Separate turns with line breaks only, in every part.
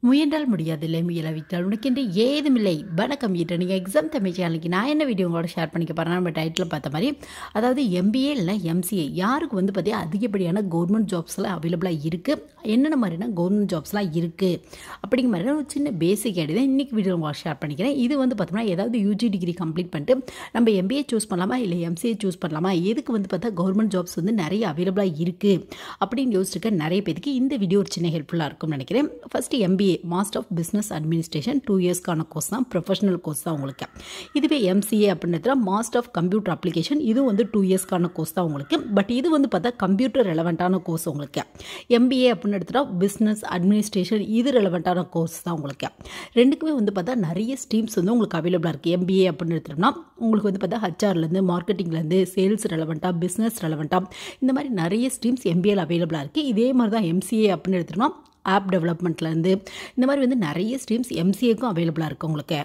முயன்றால் முடியாதில்லை முயலாவிட்டால் உனக்கென்று ஏதுமில்லை வணக்கம் ஈட்ட நீங்கள் எக்ஸாம் தமிழ் சேனலுக்கு நான் என்ன வீடியோ உங்களோட ஷேர் பண்ணிக்க போகிறேன் நம்ம டைட்டில் பார்த்த மாதிரி அதாவது எம்பிஏ இல்லை எம்சிஏ யாருக்கு வந்து பார்த்தீங்கன்னா அதிகப்படியான கவர்மெண்ட் ஜாப்ஸ்லாம் அவைலபிளாக இருக்குது என்னென்ன மாதிரினா கவர்மெண்ட் ஜாப்ஸ்லாம் இருக்குது அப்படிங்கிற மாதிரியான ஒரு சின்ன பேசிக் ஐடி தான் இன்றைக்கி வீடியோ உங்களை ஷேர் பண்ணிக்கிறேன் இது வந்து பார்த்தோம்னா ஏதாவது யூஜி டிகிரி கம்ப்ளீட் பண்ணிட்டு நம்ம எம்பிஏ சூஸ் பண்ணலாமா இல்லை எம்சிஏ சூஸ் பண்ணலாமா எதுக்கு வந்து பார்த்தா கவர்மெண்ட் ஜாப்ஸ் வந்து நிறைய அவைலபிளாக இருக்குது அப்படின்னு யோசிச்சுக்க நிறைய பேருக்கு இந்த வீடியோ ஒரு சின்ன ஹெல்ப்ஃபுல்லாக இருக்கும்னு நினைக்கிறேன் first MBA master of business administration two இயர்ஸ்க்கான கோர்ஸ் தான் ப்ரொஃபஷனல் கோர்ஸ் தான் உங்களுக்கு இதுவே எம்சிஏ அப்படின்றதுல மாஸ்டர் ஆஃப் கம்ப்யூட்டர் அப்ளிகேஷன் இது வந்து டூ இயர்ஸ்க்கான கோர்ஸ் தான் உங்களுக்கு பட் இது வந்து பார்த்தா கம்ப்யூட்டர் ரெலவெண்ட்டான கோர்ஸ் உங்களுக்கு எம்பிஏ அப்படின்னு எடுத்துட்டா பிஸ்னஸ் அட்மினிஸ்ட்ரேஷன் இது ரெலவெண்ட்டான கோர்ஸ் தான் உங்களுக்கு ரெண்டுக்குமே வந்து பார்த்தா நிறைய ஸ்ட்ரீம்ஸ் வந்து உங்களுக்கு அவைலபிளாக இருக்குது எம்பிஏ அப்படின்னு எடுத்துட்டோம்னா உங்களுக்கு வந்து பார்த்தா ஹச்ஆர்லேருந்து மார்க்கெட்டிங்லேருந்து சேல்ஸ் ரெலவெண்ட்டாக பிஸ்னஸ் ரெலவெண்ட்டாக இந்த மாதிரி நிறைய ஸ்ட்ரீம்ஸ் எம்பிஏல அவைலபிளாக இருக்குது இதே மாதிரி தான் எம்சிஏ அப்படின்னு எடுத்துட்டோம்னா ஆப் டெவலப்மெண்ட்லேருந்து இந்த மாதிரி வந்து நிறைய ஸ்ட்ரீம்ஸ் எம்சிஏக்கும் அவைலபிளாக இருக்குது உங்களுக்கு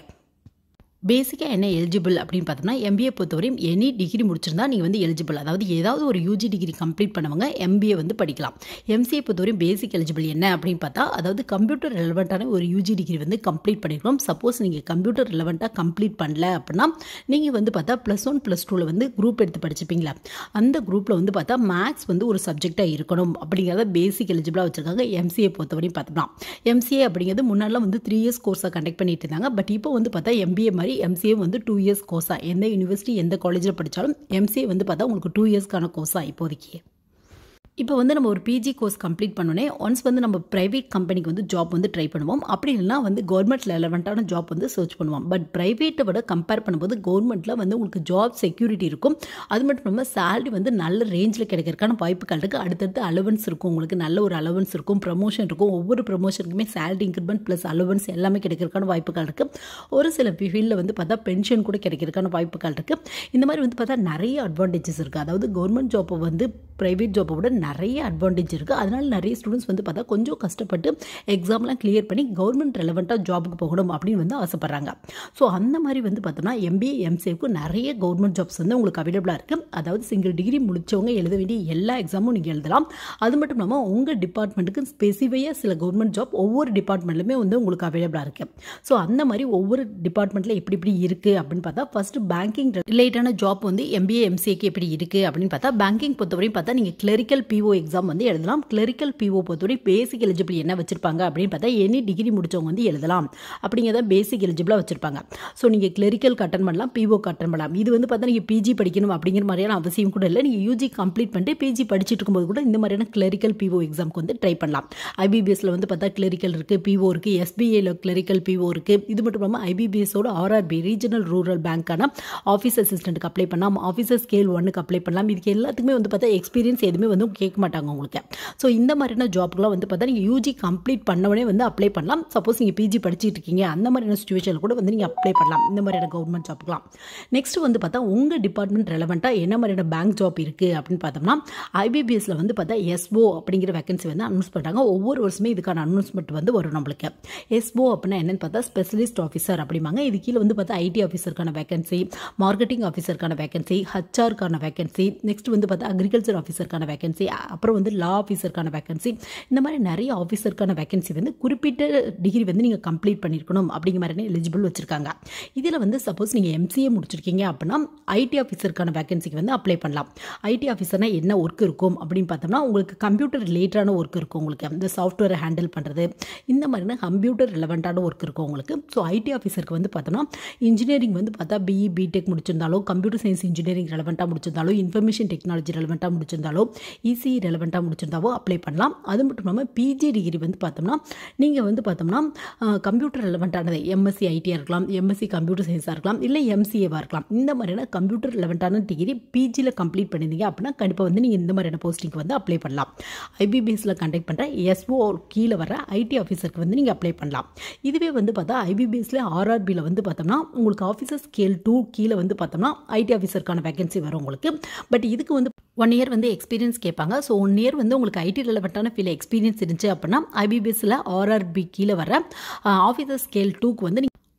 பேசிக்காக என்ன எலிஜிபிள் அப்படின்னு பார்த்தோம்னா எம்பிஏ பொறுத்தவரையும் எனி டிகிரி முடிச்சிருந்தா நீங்கள் வந்து எலிஜிபிள் அதாவது ஏதாவது ஒரு யூஜி டிகிரி கம்ப்ளீட் பண்ணவங்க எம்பிஏ வந்து படிக்கலாம் எம்சிஏ பொறுத்தவரையும் பேசிக் எலிஜிபிள் என்ன அப்படின்னு பார்த்தா அதாவது கம்ப்யூட்டர் ரெலவெண்ட்டான ஒரு யூஜி டிகிரி வந்து கம்ப்ளீட் பண்ணிருக்கோம் சப்போஸ் நீங்கள் கம்ப்யூட்டர் ரெலவெண்ட்டாக கம்ப்ளீட் பண்ணல அப்படின்னா நீங்கள் வந்து பார்த்தா ப்ளஸ் ஒன் ப்ளஸ் டூவில் வந்து குரூப் எடுத்து படிச்சுப்பீங்களா அந்த குரூப்பில் வந்து பார்த்தா மேக்ஸ் வந்து ஒரு சப்ஜெக்டாக இருக்கணும் அப்படிங்கிறத பேசிக் எலிஜிபிளாக வச்சுருக்காங்க எம்சிஏ பொறுத்தவரையும் பார்த்தோம்னா எம்சிஏ அப்படிங்கிறது முன்னாடிலாம் வந்து த்ரீ இயர்ஸ் கோர்ஸாக கண்டக்ட் பண்ணிட்டு இருந்தாங்க பட் இப்போ வந்து பார்த்தா எம்பிஏ மாதிரி எம்சிஏ வந்து டூ இயர்ஸ் கோர்ஸாக எந்த யூனிவர்சிட்டி எந்த காலேஜில் படித்தாலும் எம்சிஏ வந்து பார்த்தா உங்களுக்கு டூ இயர்ஸ்க்கான கோர்ஸாக இப்போதைக்கு இப்போ வந்து நம்ம ஒரு பிஜி கோர்ஸ் கம்ப்ளீட் பண்ணோன்னே ஒன்ஸ் வந்து நம்ம ப்ரைவேட் கம்பெனிக்கு வந்து ஜாப் வந்து ட்ரை பண்ணுவோம் அப்படி இல்லைனா வந்து கவர்மெண்ட் ரெலவெண்ட்டான ஜாப் வந்து சர்ச் பண்ணுவோம் பட் ப்ரைவேட்டை விட கம்பேர் பண்ணும்போது கவர்மெண்ட்டில் வந்து உங்களுக்கு ஜாப் செக்யூரிட்டி இருக்கும் அது மட்டும் இல்லாமல் சேலரி வந்து நல்ல ரேஞ்சில் கிடைக்கிறதுக்கான வாய்ப்புகள் இருக்குது அடுத்தடுத்து அலவன்ஸ் இருக்கும் உங்களுக்கு நல்ல ஒரு அலவன்ஸ் இருக்கும் ப்ரமோஷன் இருக்கும் ஒவ்வொரு ப்ரமோஷனுக்குமே சேலரி இன்க்ரிமெண்ட் ப்ளஸ் அலவன்ஸ் எல்லாமே கிடைக்கிறதுக்கான வாய்ப்புகள் இருக்குது ஒரு சில ஃபீல்டில் வந்து பார்த்தா பென்ஷன் கூட கிடைக்கிறதுக்கான வாய்ப்புகள் இருக்குது இந்த மாதிரி வந்து பார்த்தா நிறைய அட்வான்டேஜஸ் இருக்குது அதாவது கவர்மெண்ட் ஜாப்பை வந்து ப்ரைவேட் ஜாப்பை விட நிறைய அட்வான்டேஜ் இருக்குது அதனால் நிறைய ஸ்டூடெண்ட்ஸ் வந்து பார்த்தா கொஞ்சம் கஷ்டப்பட்டு எக்ஸாம்லாம் கிளியர் பண்ணி கவர்மெண்ட் ரெலவெண்ட்டாக ஜாபுக்கு போகணும் அப்படின்னு வந்து ஆசைப்பட்றாங்க ஸோ அந்த மாதிரி வந்து பார்த்தோம்னா எம்பிஏ எம்சிஏக்கு நிறைய கவர்மெண்ட் ஜாப்ஸ் வந்து உங்களுக்கு அவைலபிளாக இருக்குது அதாவது சிங்கிள் டிகிரி முடித்தவங்க எழுத வேண்டிய எல்லா எக்ஸாமும் நீங்கள் எழுதலாம் அது மட்டும் இல்லாமல் உங்கள் டிபார்ட்மெண்ட்டுக்கு ஸ்பெசிஃபையாக சில கவர்மெண்ட் ஜாப் ஒவ்வொரு டிபார்ட்மெண்ட்லையுமே வந்து உங்களுக்கு அவைலபிளாக இருக்குது ஸோ அந்த மாதிரி ஒவ்வொரு டிபார்ட்மெண்ட்டில் எப்படி இப்படி இருக்குது அப்படின்னு பார்த்தா ஃபஸ்ட்டு பேங்கிங் ரிலேட்டான ஜாப் வந்து எம்பிஏ எம்சிஏக்கு எப்படி இருக்குது அப்படின்னு பார்த்தா பேங்கிங் பொறுத்தவரையும் பார்த்தா நீங்கள் கிளரிக்கல் பிஓ எக்ஸாம் வந்து எழுதலாம் கிளரிக்கல் பிஓ பொறுத்தவரை பேசிக் எலிஜிபிள் என்ன வச்சிருப்பாங்க அப்படின்னு பார்த்தா எனி டிகிரி முடிச்சவங்க வந்து எழுதலாம் அப்படிங்கிறத பேசிக் எலிஜிபிளாக வச்சிருப்பாங்க ஸோ நீங்கள் கிளரிக்கல் கட்டன் பண்ணலாம் பிஓ கட்டன் பண்ணலாம் இது வந்து பார்த்தா நீங்கள் பிஜி படிக்கணும் அப்படிங்கிற மாதிரியான அவசியம் கூட இல்லை நீங்கள் யூஜி கம்ப்ளீட் பண்ணிட்டு பிஜி படிச்சுட்டு இருக்கும்போது கூட இந்த மாதிரியான கிளரிக்கல் பிஓ எக்ஸாமுக்கு வந்து ட்ரை பண்ணலாம் ஐபிபிஎஸ்ல வந்து பார்த்தா கிளரிக்கல் இருக்குது பிஓ இருக்குது எஸ்பிஐல கிளரிக்கல் பிஓ இருக்குது இது மட்டும் இல்லாமல் ஐபிபிஎஸோட ஆர்ஆர்பி ரீஜனல் ரூரல் பேங்க்கான ஆஃபீஸ் அசிஸ்டண்ட்டுக்கு அப்ளை பண்ணலாம் ஆஃபீஸர் ஸ்கேல் ஒன்னுக்கு அப்ளை பண்ணலாம் இதுக்கு எல்லாத்துக்குமே வந்து பார்த்தா எக்ஸ்பீரியன்ஸ் எதுவுமே வந்து கேட்க மாட்டாங்க உங்களுக்கு ஸோ இந்த மாதிரியான ஜாப்க்குலாம் வந்து பார்த்தா நீங்கள் யூஜி கம்ப்ளீட் பண்ணவனே வந்து அப்ளை பண்ணலாம் சப்போஸ் நீங்கள் பிஜி படிச்சுட்டு இருக்கீங்க அந்த மாதிரியான சுச்சுவேஷனில் கூட வந்து நீங்கள் அப்ளை பண்ணலாம் இந்த மாதிரியான கவர்மெண்ட் ஜாப்க்குலாம் நெக்ஸ்ட் வந்து பார்த்தா உங்கள் டிபார்ட்மெண்ட் ரெலவெண்ட்டாக என்ன மாதிரியான பேங்க் ஜாப் இருக்குது அப்படின்னு பார்த்தோம்னா ஐபிபிஎஸ்ல வந்து பார்த்தா எஸ்ஓ அப்படிங்கிற வேகன்சி வந்து அனௌன்ஸ் பண்ணுறாங்க ஒவ்வொரு வருஷமே இதுக்கான அனௌன்ஸ்மெண்ட் வந்து வரும் நம்மளுக்கு எஸ்ஓ அப்படின்னா என்னன்னு பார்த்தா ஸ்பெஷலிஸ்ட் ஆஃபீஸர் அப்படிம்பாங்க இது கீழே வந்து பார்த்தா ஐடி ஆஃபீஸருக்கான வேகன்சி மார்க்கெட்டிங் ஆஃபீஸருக்கான வேகன்சி ஹச்ஆருக்கான வேகன்சி நெக்ஸ்ட் வந்து பார்த்தா அக்ரிகல்ச்சர் ஆஃபீஸருக்கான வேகன்சி அப்புறம் வந்து லா ஆஃபீஸருக்கான வேகன்சி இந்த மாதிரி நிறைய ஆஃபீஸருக்கான வேகன்சி வந்து குறிப்பிட்ட டிகிரி வந்து நீங்கள் கம்ப்ளீட் பண்ணியிருக்கணும் அப்படிங்கிற மாதிரி எலிஜிபிள் வச்சுருக்காங்க இதில் வந்து சப்போஸ் நீங்கள் எம்சிஏ முடிச்சிருக்கீங்க அப்படின்னா ஐடி ஆஃபீஸருக்கான வேகன்சிக்கு வந்து அப்ளை பண்ணலாம் ஐடி ஆஃபீஸர்னா என்ன ஒர்க் இருக்கும் அப்படின்னு பார்த்தோம்னா உங்களுக்கு கம்ப்யூட்டர் ரிலேட்டடான ஒர்க் இருக்கும் உங்களுக்கு இந்த சாஃப்ட்வேரை ஹேண்டில் பண்ணுறது இந்த மாதிரியான கம்ப்யூட்டர் ரிலவெண்ட்டான ஒர்க் இருக்கும் உங்களுக்கு ஸோ ஐடி ஆஃபீஸருக்கு வந்து பார்த்தோம்னா இன்ஜினியரிங் வந்து பார்த்தா பிஇ பிடெக் முடிச்சிருந்தாலோ கம்ப்யூட்டர் சயின்ஸ் இன்ஜினியரிங் ரெலவெண்ட்டாக முடிச்சிருந்தாலோ இன்ஃபர்மேஷன் டெக்னாலஜி ரெலவெண்ட்டாக முடிச்சிருந்தாலோ இசி ரெலவெண்ட்டாக முடிச்சிருந்தாவோ அப்ளை பண்ணலாம் அது மட்டும் இல்லாமல் பிஜி டிகிரி வந்து பார்த்தோம்னா நீங்கள் வந்து பார்த்தோம்னா கம்ப்யூட்டர் ரெலவெண்ட்டானது எம்எஸ்சி ஐடியாக இருக்கலாம் எம்எஸ்சி கம்ப்யூட்டர் சயின்ஸாக இருக்கலாம் இல்லை எம்சிஏவாக இருக்கலாம் இந்த மாதிரியான கம்ப்யூட்டர் ரெலவெண்ட்டான டிகிரி பிஜியில் கம்ப்ளீட் பண்ணியிருந்தீங்க அப்படின்னா கண்டிப்பாக வந்து நீங்கள் இந்த மாதிரியான போஸ்டிங்க்கு வந்து அப்ளை பண்ணலாம் ஐபிபிஎஸ்ல கண்டக்ட் பண்ணுற எஸ்ஓ கீழே வர ஐடி ஆஃபீஸருக்கு வந்து நீங்கள் அப்ளை பண்ணலாம் இதுவே வந்து பார்த்தா ஐபிபிஎஸ்ல ஆர்ஆர்பியில் வந்து பார்த்தோம்னா உங்களுக்கு ஆஃபீஸர் ஸ்கேல் டூ கீழே வந்து பார்த்தோம்னா ஐடி ஆஃபீஸருக்கான வேகன்சி வரும் உங்களுக்கு பட் இதுக்கு வந்து ஒன் இயர் வந்து எக்ஸ்பீரியன்ஸ் கேட்பாங்க ஸோ ஒன் இயர் வந்து உங்களுக்கு ஐடி ரிலவெண்ட்டான ஃபீல் எக்ஸ்பீரியன்ஸ் இருந்துச்சு அப்படின்னா ஐபிபிஎஸ்ல ஆர்ஆர்பி கீழே வர ஆஃபீஸர் ஸ்கேல் டூக்கு வந்து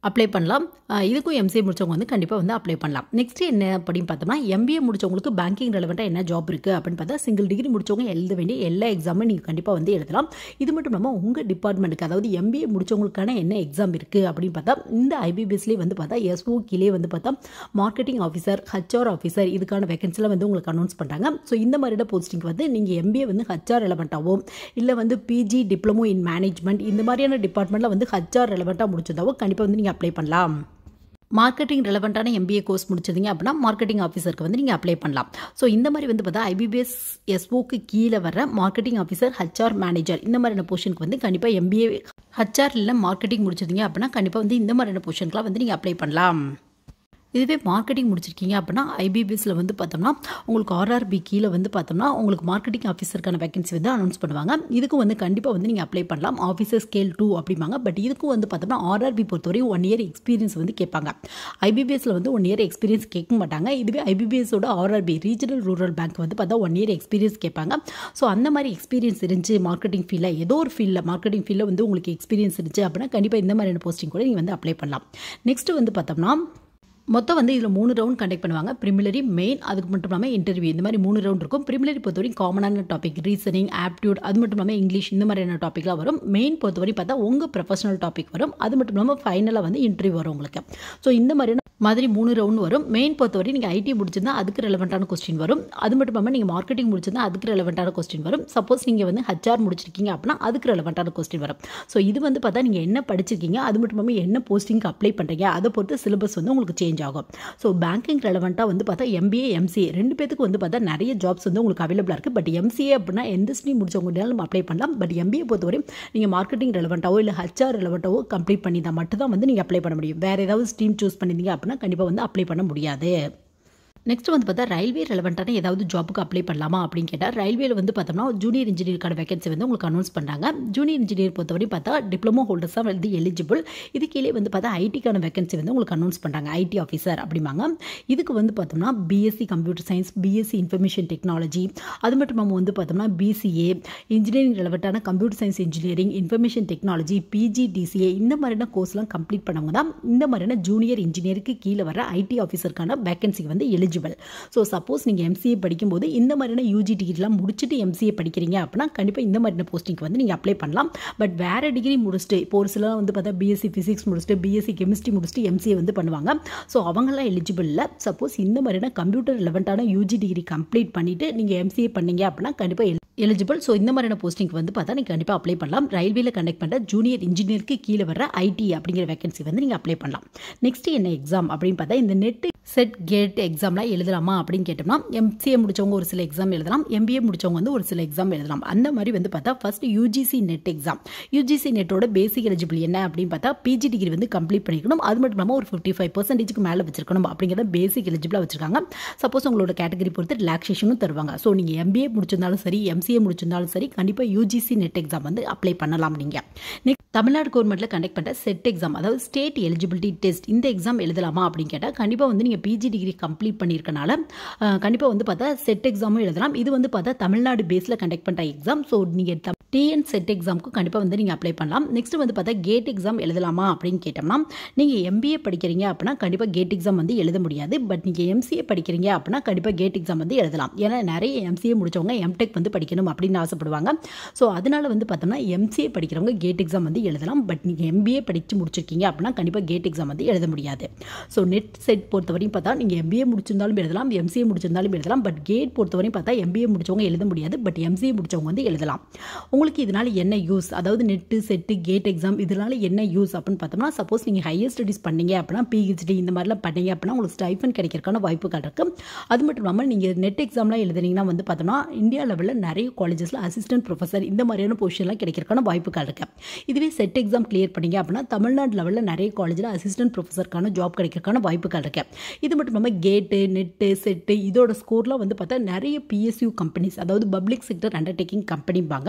அப்ளை பண்ணலாம் அஹ் இதுக்கும் எம்சிஏ முடிச்சவங்க வந்து கண்டிப்பாக வந்து அப்ளை பண்ணலாம் நெக்ஸ்ட் என்ன அப்படின்னு பார்த்தோம்னா எம்பிஏ முடிச்சவங்களுக்கு பேங்கிங் ரெலவெண்ட்டாக என்ன ஜாப் இருக்குது அப்படின்னு பார்த்தா சிங்கிள் டிகிரி முடிச்சவங்க எழுத வேண்டிய எல்லா எக்ஸாமும் நீங்கள் கண்டிப்பாக வந்து எழுதலாம் இது மட்டும் இல்லாமல் உங்கள் டிபார்ட்மெண்ட்டுக்கு அதாவது எம்பிஏ முடிச்சவங்களுக்கான என்ன எக்ஸாம் இருக்குது அப்படின்னு பார்த்தா இந்த ஐபிபிஎஸ்லேயே வந்து பார்த்தா எஸ்ஓ கீழே வந்து பார்த்தா மார்க்கெட்டிங் ஆஃபீஸர் ஹச்ஆர் ஆஃபீஸர் இதுக்கான வேகன்சிலாம் வந்து உங்களுக்கு அனௌன்ஸ் பண்ணுறாங்க ஸோ இந்த மாதிரியான போஸ்டிங் வந்து நீங்கள் எம்பிஏ வந்து ஹச்ஆர் ரெலவெண்ட்டாவோ இல்லை வந்து பிஜி டிப்ளமோ இன் மேனேஜ்மெண்ட் இந்த மாதிரியான டிபார்ட்மெண்ட்டில் வந்து ஹச்ஆர் ரெலவெண்ட்டாக முடிச்சதாவோ கண்டிப்பாக வந்து நீங்கள் அப்ளை பண்ணலாம் மார்க்கெட்டிங் ரெலவெண்ட்டான எம்பிஏ கோர்ஸ் முடிச்சதுங்க அப்படின்னா மார்க்கெட்டிங் ஆஃபீஸருக்கு வந்து நீங்கள் அப்ளை பண்ணலாம் ஸோ இந்த மாதிரி வந்து பார்த்தா ஐபிபிஎஸ் எஸ்ஓக்கு கீழே வர மார்க்கெட்டிங் ஆஃபீஸர் ஹச்ஆர் மேனேஜர் இந்த மாதிரியான பொசிஷனுக்கு வந்து கண்டிப்பாக எம்பிஏ ஹச்ஆர் இல்லை மார்க்கெட்டிங் முடிச்சதுங்க அப்படின்னா கண்டிப்பாக வந்து இந்த மாதிரியான பொசிஷனுக்குலாம் வந்து நீங்கள் அப்ளை பண்ணலாம் இதுவே மார்க்கெட்டிங் முடிச்சிருக்கீங்க அப்படின்னா ஐபிபிஎஸ்ல வந்து பார்த்தோம்னா உங்களுக்கு ஆர்ஆர்பி கீழே வந்து பார்த்தோம்னா உங்களுக்கு மார்க்கெட்டிங் ஆஃபீஸருக்கான வேகன்சி வந்து அனௌன்ஸ் பண்ணுவாங்க இதுக்கும் வந்து கண்டிப்பாக வந்து நீங்கள் அப்ளை பண்ணலாம் ஆஃபீஸர் ஸ்கேல் டூ அப்படிம்பாங்க பட் இதுக்கும் வந்து பார்த்தோம்னா ஆர்ஆர்பி பொறுத்தவரையும் ஒன் இயர் எக்ஸ்பீரியன்ஸ் வந்து கேட்பாங்க ஐபிபிஎஸ்ல வந்து ஒன் இயர் எக்ஸ்பீரியன்ஸ் கேட்க மாட்டாங்க இதுவே ஐபிபிஎஸோட ஆர்ஆர்பி ரீஜனல் ரூரல் பேங்க் வந்து பார்த்தா ஒன் இயர் எக்ஸ்பீரியன்ஸ் கேட்பாங்க ஸோ அந்த மாதிரி எக்ஸ்பீரியன்ஸ் இருந்துச்சு மார்க்கெட்டிங் ஃபீல்டில் ஏதோ ஒரு ஃபீல்டில் மார்க்கெட்டிங் ஃபீல்டில் வந்து உங்களுக்கு எக்ஸ்பீரியன்ஸ் இருந்துச்சு அப்படின்னா கண்டிப்பாக இந்த மாதிரியான போஸ்டிங் கூட நீங்கள் வந்து அப்ளை பண்ணலாம் நெக்ஸ்ட் வந்து பார்த்தோம்னா மொத்தம் வந்து இதில் மூணு ரவுண்ட் கண்டக்ட் பண்ணுவாங்க ப்ரிமிலரி மெயின் அதுக்கு மட்டும் இல்லாமல் இன்டர்வியூ இந்த மாதிரி மூணு ரவுண்ட் இருக்கும் ப்ரிமிலரி பொறுத்தவரைக்கும் காமனான டாபிக் ரீசனிங் ஆப்டியூட் அது மட்டும் இல்லாமல் இங்கிலீஷ் இந்த மாதிரியான டாப்பிக்லாம் வரும் மெயின் பொறுத்தவரை பார்த்தா உங்கள் ப்ரொஃபஷனல் டாபிக் வரும் அது மட்டும் இல்லாமல் ஃபைனலாக வந்து இன்டர்வியூ வரும் உங்களுக்கு ஸோ இந்த மாதிரியான மாதிரி மூணு ரவுண்ட் வரும் மெயின் பொறுத்தவரை நீங்கள் ஐடி முடிச்சிருந்தா அதுக்கு ரெலவெண்ட்டான கொஸ்டின் வரும் அது மட்டும் இல்லாமல் நீங்கள் மார்க்கெட்டிங் முடிச்சிருந்தா அதுக்கு ரெலவெண்ட்டான கொஸ்டின் வரும் சப்போஸ் நீங்கள் வந்து ஹச்ஆர் முடிச்சிருக்கீங்க அப்படின்னா அதுக்கு ரெலவெண்ட்டான கொஸ்டின் வரும் ஸோ இது வந்து பார்த்தா நீங்கள் என்ன படிச்சிருக்கீங்க அது மட்டும் இல்லாமல் என்ன போஸ்டிங்க்கு அப்ளை பண்ணுறீங்க அதை பொறுத்து சிலபஸ் வந்து உங்களுக்கு சேஞ்ச் ஆகும் ஸோ பேங்கிங் ரெலவெண்ட்டாக வந்து பார்த்தா எம்பிஏ எம்சிஏ ரெண்டு பேத்துக்கு வந்து பார்த்தா நிறைய ஜாப்ஸ் வந்து உங்களுக்கு அவைலபிளாக இருக்குது பட் எம்சிஏ அப்படின்னா எந்த ஸ்ட்ரீம் முடிச்சவங்கனாலும் நம்ம அப்ளை பண்ணலாம் பட் எம்பிஏ பொறுத்தவரை நீங்கள் மார்க்கெட்டிங் ரெலவெண்ட்டாவோ இல்லை ஹச்ஆர் ரெலவெண்ட்டாவோ கம்ப்ளீட் பண்ணி தான் மட்டும் தான் வந்து நீங்கள் அப்ளை பண்ண முடியும் வேறு ஏதாவது ஸ்ட்ரீம் சூஸ் பண்ணியிருந்தீங்க அப்படின்னா கண்டிப்பாக வந்து அப்ளை பண்ண முடியாது நெக்ஸ்ட் வந்து பார்த்தா ரயில்வே ரெலவெண்ட்டான ஏதாவது ஜாப்புக்கு அப்ளை பண்ணலாமா அப்படின்னு கேட்டால் ரயில்வேல வந்து பார்த்தோம்னா ஜூனியர் இன்ஜினியருக்கான வேகன்சி வந்து உங்களுக்கு அனௌன்ஸ் பண்ணுறாங்க ஜூனியர் இன்ஜினியர் பொறுத்தவரை பார்த்தா டிப்ளமோ ஹோல்டர்ஸ் தான் வந்து எலிஜிபிள் இது கீழே வந்து பார்த்தா ஐடிக்கான வேகன்சி வந்து உங்களுக்கு அனௌன்ஸ் பண்ணுறாங்க ஐடி ஆஃபீஸர் அப்படிம்பாங்க இதுக்கு வந்து பார்த்தோம்னா BSc computer science BSc information technology அது மட்டும் நம்ம வந்து பார்த்தோம்னா பிசிஏ இன்ஜினியரிங் ரெலவெண்ட்டான computer science engineering information technology PGDCA இந்த மாதிரியான கோர்ஸ்லாம் கம்ப்ளீட் பண்ணவங்க தான் இந்த மாதிரியான ஜூனியர் இன்ஜினியருக்கு கீழே வர ஐடி ஆஃபீஸருக்கான வேகன்சிக்கு வந்து எலிஜிபிள் ஸோ சப்போஸ் நீங்கள் எம்சிஏ படிக்கும்போது இந்த மாதிரியான யூஜி டிகிரிலாம் முடிச்சுட்டு எம்சிஏ படிக்கிறீங்க அப்படின்னா கண்டிப்பாக இந்த மாதிரியான போஸ்டிங்க்கு வந்து நீங்கள் அப்ளை பண்ணலாம் பட் வேறு டிகிரி முடிச்சுட்டு இப்போ ஒரு சிலர் வந்து பார்த்தா பிஎஸ்சி ஃபிசிக்ஸ் முடிச்சுட்டு பிஎஸ்சி கெமிஸ்ட்ரி முடிச்சுட்டு எம்சிஏ வந்து பண்ணுவாங்க ஸோ அவங்களாம் எலிஜிபிள் இல்லை சப்போஸ் இந்த மாதிரியான கம்ப்யூட்டர் ரிலவெண்ட்டான யூஜி டிகிரி கம்ப்ளீட் பண்ணிவிட்டு நீங்கள் எம்சிஏ பண்ணீங்க அப்படின்னா கண்டிப்பாக எலிஜிபிள் ஸோ இந்த மாதிரியான போஸ்டிங்க்கு வந்து பார்த்தா நீங்கள் கண்டிப்பாக அப்ளை பண்ணலாம் ரயில்வேல கண்டக்ட் பண்ணுற ஜூனியர் இன்ஜினியருக்கு கீழே வர ஐடி அப்படிங்கிற வேகன்சி வந்து நீங்கள் அப்ளை பண்ணலாம் நெக்ஸ்ட் என்ன எக்ஸாம் அப்படின்னு பார்த்தா இந்த நெட் செட் கேட் எக்ஸாம்லாம் எழுதலாமா அப்படின்னு கேட்டோம்னா எம்சிஏ முடிச்சவங்க ஒரு சில எக்ஸாம் எழுதலாம் எம்பிஏ முடிச்சவங்க வந்து ஒரு சில எக்ஸாம் எழுதலாம் அந்த மாதிரி வந்து பார்த்தா first UGC NET exam UGC நெட்டோட பேசிக் எலிஜிபிள் என்ன அப்படின்னு பார்த்தா பிஜி டிகிரி வந்து கம்ப்ளீட் பண்ணிக்கணும் அது மட்டும் இல்லாமல் ஒரு ஃபிஃப்டி ஃபைவ் பர்சன்டேஜ்க்கு மேலே வச்சிருக்கணும் அப்படிங்கிறத பேசிக் எலிஜிபிளாக வச்சிருக்காங்க சப்போஸ் உங்களோட கேட்டகரி பொறுத்து ரிலாக்ஸேஷனும் தருவாங்க ஸோ நீங்கள் எம்பிஏ முடிச்சிருந்தாலும் சரி எம்சிஏ முடிச்சிருந்தாலும் சரி கண்டிப்பாக யூஜிசி நெட் எக்ஸாம் வந்து அப்ளை பண்ணலாம் நீங்கள் நெக்ஸ்ட் தமிழ்நாடு கவர்மெண்ட்டில் கண்டக்ட் பண்ணுற செட் எக்ஸாம் அதாவது ஸ்டேட் எலிஜிபிலிட்டி டெஸ்ட் இந்த எக்ஸாம் எழுதலாமா அப்படின்னு கேட்டால் கண்டிப்பாக வந்து நீங்கள் பிஜி டிகிரி கம்ப்ளீட் பண்ணியிருக்கனால கண்டிப்பாக வந்து பார்த்தா செட் எக்ஸாமும் எழுதலாம் இது வந்து பார்த்தா தமிழ்நாடு பேஸில் கண்டக்ட் பண்ணுற எக்ஸாம் ஸோ நீங்கள் டிஎன் செட் எக்ஸாமுக்கு கண்டிப்பாக வந்து நீங்கள் அப்ளை பண்ணலாம் நெக்ஸ்ட் வந்து பார்த்தா கேட் எக்ஸாம் எழுதலாமா அப்படின்னு கேட்டோம்னா நீங்கள் எம்பிஏ படிக்கிறீங்க அப்படின்னா கண்டிப்பாக கேட் எக்ஸாம் வந்து எழுத முடியாது பட் நீங்கள் எம்சிஏ படிக்கிறீங்க அப்படின்னா கண்டிப்பாக கேட் எக்ஸாம் வந்து எழுதலாம் ஏன்னா நிறைய எம்சிஏ முடிச்சவங்க எம்டெக் வந்து படிக்கணும் அப்படின்னு ஆசைப்படுவாங்க ஸோ அதனால வந்து பார்த்தோம்னா எம்சிஏ படிக்கிறவங்க கேட் எக்ஸாம் வந்து எழுதலாம் பட் நீங்கள் எம்பிஏ படித்து முடிச்சிருக்கீங்க அப்படின்னா கண்டிப்பாக கேட் எக்ஸாம் வந்து எழுத முடியாது ஸோ நெட் செட் பொறுத்தவரையும் பார்த்தா நீங்கள் எம்பிஏ முடிச்சிருந்தாலும் எழுதலாம் எம்சிஏ முடிச்சிருந்தாலும் எழுதலாம் பட் கேட் பொறுத்தவரையும் பார்த்தா எம்பிஏ முடிச்சவங்க எழுத முடியாது பட் எம்சிஏ முடிச்சவங்க வந்து எழுதலாம் உங்களுக்கு இதனால் என்ன யூஸ் அதாவது நெட்டு செட்டு கேட் எக்ஸாம் இதனால என்ன யூஸ் அப்படின்னு பார்த்தோம்னா சப்போஸ் நீங்கள் ஹையர் ஸ்டடீஸ் பண்ணீங்க அப்படின்னா பிஹெச்டி இந்த மாதிரிலாம் பண்ணீங்க அப்படின்னா உங்களுக்கு ஸ்டைஃபன் கிடைக்கிறதுக்கான வாய்ப்புகள் இருக்குது அது மட்டும் இல்லாமல் நீங்கள் நெட் எக்ஸாம்லாம் எழுதுனீங்கன்னா வந்து பார்த்தோம்னா இந்தியா லெவலில் நிறைய காலேஜஸில் அசிஸ்டன்ட் ப்ரொஃபஸர் இந்த மாதிரியான பொசிஷன்லாம் கிடைக்கிறதுக்கான வாய்ப்புகள் இருக்குது இதுவே செட் எக்ஸாம் கிளியர் பண்ணீங்க அப்படின்னா தமிழ்நாடு லெவலில் நிறைய காலேஜில் அசிஸ்டன்ட் ப்ரொஃபஸருக்கான ஜாப் கிடைக்கிறதுக்கான வாய்ப்புகள் இருக்குது இது மட்டும் இல்லாமல் கேட்டு நெட்டு செட்டு இதோட ஸ்கோர்லாம் வந்து பார்த்தா நிறைய பிஎஸ்யூ கம்பெனிஸ் அதாவது பப்ளிக் செக்டர் அண்டர்டேக்கிங் கம்பெனிம்பாங்க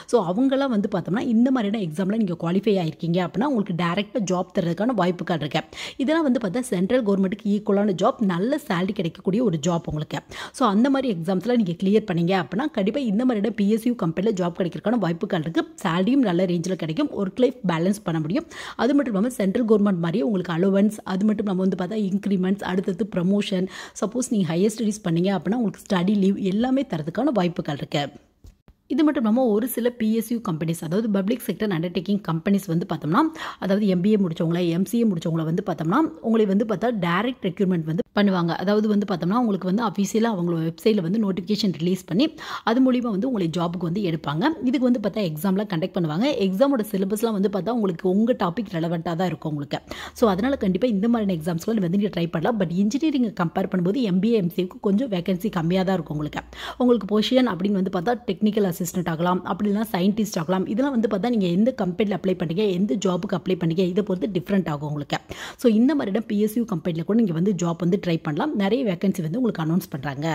ஸோ அவங்களாம் வந்து பார்த்தோம்னா இந்த மாதிரியான எக்ஸாமில் நீங்கள் குவாலிஃபை ஆயிருக்கீங்க அப்படின்னா உங்களுக்கு டேரெக்டாக ஜாப் தரதுக்கான வாய்ப்புகள் இருக்கு இதெல்லாம் வந்து பார்த்தா சென்ட்ரல் கவர்மெண்ட்டுக்கு ஈக்குவலான ஜாப் நல்ல சேலரி கிடைக்கக்கூடிய ஒரு ஜாப் உங்களுக்கு ஸோ அந்த மாதிரி எக்ஸாம்ஸ்லாம் நீங்கள் கிளியர் பண்ணீங்க அப்படின்னா கண்டிப்பாக இந்த மாதிரியான பிஎஸ்யூ கம்பெனியில் ஜாப் கிடைக்கிறதுக்கான வாய்ப்புகள் இருக்குது சேலரியும் நல்ல ரேஞ்சில் கிடைக்கும் ஒர்க் லைஃப் பேலன்ஸ் பண்ண முடியும் அது மட்டும் இல்லாமல் சென்ட்ரல் கவர்மெண்ட் மாதிரியே உங்களுக்கு அலோவன்ஸ் அது மட்டும் நம்ம வந்து பார்த்தா இன்க்ரிமெண்ட்ஸ் அடுத்தது ப்ரமோஷன் சப்போஸ் நீங்கள் ஹையர் ஸ்டடீஸ் பண்ணீங்க அப்படின்னா உங்களுக்கு ஸ்டடி லீவ் எல்லாமே தரதுக்கான வாய்ப்புகள் இருக்குது இது மட்டும் இல்லாமல் ஒரு சில பிஎஸ்யூ கம்பெனிஸ் அதாவது பப்ளிக் செக்டர் அண்டர்டேக்கிங் கம்பெனிஸ் வந்து பார்த்தோம்னா அதாவது எம்பிஏ முடிச்சவங்கள எம்சிஏ முடிச்சவங்கள வந்து பார்த்தோம்னா உங்களை வந்து பார்த்தா டைரக்ட் ரெக்ரூட்மெண்ட் வந்து பண்ணுவாங்க அதாவது வந்து பார்த்தோம்னா உங்களுக்கு வந்து அஃபீஷியலாக அவங்களோட வெப்சைட்டில் வந்து நோட்டிஃபிகேஷன் ரிலீஸ் பண்ணி அது மூலிமா வந்து உங்களை ஜாபுக்கு வந்து எடுப்பாங்க இதுக்கு வந்து பார்த்தா எக்ஸாம்லாம் கண்டக்ட் பண்ணுவாங்க எக்ஸாமோட சிலபஸ்லாம் வந்து பார்த்தா உங்களுக்கு உங்கள் டாபிக் ரெலவெண்ட்டாக தான் இருக்கும் உங்களுக்கு ஸோ அதனால் கண்டிப்பாக இந்த மாதிரியான எக்ஸாம்ஸ்லாம் வந்து நீங்கள் ட்ரை பண்ணலாம் பட் இன்ஜினியரிங் கம்பேர் பண்ணும்போது எம்பிஏ எம்சிஏக்கு கொஞ்சம் வேகன்சி கம்மியாக தான் இருக்கும் உங்களுக்கு உங்களுக்கு பொசிஷன் அப்படின்னு வந்து பார்த்தா டெக்னிக்கல் அசிஸ்டன்ட் ஆகலாம் அப்படி இல்லைனா சயின்டிஸ்ட் ஆகலாம் இதெல்லாம் வந்து பார்த்தா நீங்கள் எந்த கம்பெனியில் அப்ளை பண்ணீங்க எந்த ஜாபுக்கு அப்ளை பண்ணீங்க இதை பொறுத்து டிஃப்ரெண்ட் ஆகும் உங்களுக்கு ஸோ இந்த மாதிரியான பிஎஸ்யூ கம்பெனியில் கூட நீங்கள் வந்து ஜாப் வந்து ட்ரை பண்ணலாம் நிறைய வேகன்சி வந்து உங்களுக்கு அனௌன்ஸ் பண்ணுறாங்க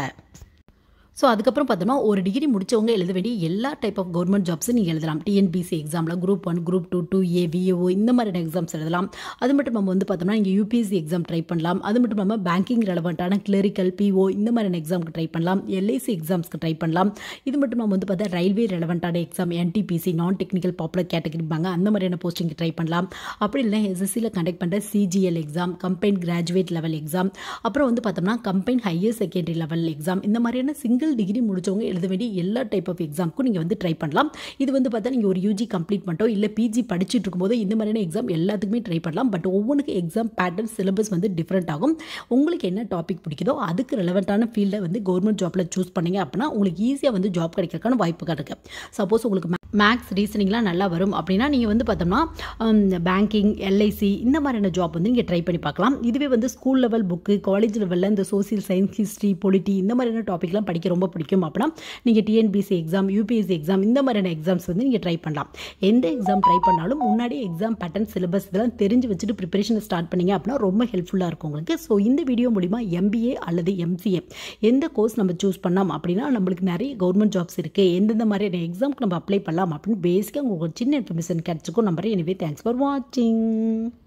ஸோ அதுக்கப்புறம் பார்த்தோம்னா ஒரு டிகிரி முடிச்சவங்க எழுத வேண்டிய எல்லா டைப் ஆஃப் கவர்மெண்ட் ஜாப்ஸும் நீங்கள் எழுதலாம் டிஎன்பிசி எக்ஸாமில் group one group two two A VAO இந்த மாதிரியான எக்ஸாம்ஸ் எழுதலாம் அது மட்டும் நம்ம வந்து பார்த்தோம்னா இங்கே யூபிஎஸ்சி எக்ஸாம் ட்ரை பண்ணலாம் அது மட்டும் இல்லாமல் பேங்கிங் ரெலவெண்ட்டான கிளரிக்கல் பிஓ இந்த மாதிரியான எக்ஸாமுக்கு ட்ரை பண்ணலாம் எல்ஐசி எக்ஸாம்ஸ்க்கு ட்ரை பண்ணலாம் இது மட்டும் நம்ம வந்து பார்த்தா ரயில்வே ரெலவெண்ட்டான exam NTPC non technical popular கேட்டகரிப்பாங்க அந்த மாதிரியான போஸ்டிங் ட்ரை பண்ணலாம் அப்படி இல்லைனா எஸ்எஸ்சியில் கண்டக்ட் பண்ணுற CGL exam combine graduate level exam அப்புறம் வந்து பார்த்தோம்னா combine higher secondary level exam இந்த மாதிரியான சிங்கிள் டிகிரி முடிச்சவங்க எழுத வேண்டிய எல்லா டைப் ஆஃப் எக்ஸாமுக்கும் நீங்கள் வந்து ட்ரை பண்ணலாம் இது வந்து பார்த்தா நீங்கள் ஒரு யூஜி கம்ப்ளீட் பண்ணிட்டோ இல்லை பிஜி படிச்சுட்டு இருக்கும்போது இந்த மாதிரியான எக்ஸாம் எல்லாத்துக்குமே ட்ரை பண்ணலாம் பட் ஒவ்வொன்றுக்கு எக்ஸாம் பேட்டர்ன் சிலபஸ் வந்து டிஃப்ரெண்ட் ஆகும் உங்களுக்கு என்ன டாபிக் பிடிக்குதோ அதுக்கு ரெலவெண்ட்டான ஃபீல்டை வந்து கவர்மெண்ட் ஜாப்பில் சூஸ் பண்ணீங்க அப்படின்னா உங்களுக்கு ஈஸியாக வந்து ஜாப் கிடைக்கிறதுக்கான வாய்ப்புகள் இருக்குது சப்போஸ் உங்களுக்கு மேக்ஸ் ரீசனிங்லாம் நல்லா வரும் அப்படின்னா நீங்கள் வந்து பார்த்தோம்னா பேங்கிங் எல்ஐசி இந்த மாதிரியான ஜாப் வந்து நீங்கள் ட்ரை பண்ணி பார்க்கலாம் இதுவே வந்து ஸ்கூல் லெவல் புக்கு காலேஜ் லெவலில் இந்த சோசியல் சயின்ஸ் ஹிஸ்ட்ரி பொலிட்டி இந்த மாதிரியான டாப்பிக்லாம் படிக்க ரொம்ப பிடிக்கும் அப்படின்னா நீங்கள் டிஎன்பிசி எக்ஸாம் யூபிஎஸ்சி எக்ஸாம் இந்த மாதிரியான எக்ஸாம்ஸ் வந்து நீங்கள் ட்ரை பண்ணலாம் எந்த எக்ஸாம் ட்ரை பண்ணாலும் முன்னாடி எக்ஸாம் பேட்டர்ன் சிலபஸ் இதெல்லாம் தெரிஞ்சு வச்சுட்டு ப்ரிப்பரேஷனை ஸ்டார்ட் பண்ணீங்க அப்படின்னா ரொம்ப ஹெல்ப்ஃபுல்லாக இருக்கும் உங்களுக்கு ஸோ இந்த வீடியோ மூலிமா எம்பிஏ அல்லது எம்சிஏ எந்த கோர்ஸ் நம்ம சூஸ் பண்ணலாம் அப்படின்னா நம்மளுக்கு நிறைய கவர்மெண்ட் ஜாப்ஸ் இருக்குது எந்தெந்த மாதிரியான எக்ஸாம்க்கு நம்ம அப்ளை பண்ணலாம் அப்படின்னு பேசிக்காக உங்களுக்கு ஒரு சின்ன இன்ஃபர்மேஷன் கிடச்சிக்கும் நம்பர் எனவே தேங்க்ஸ் ஃபார் வாட்சிங்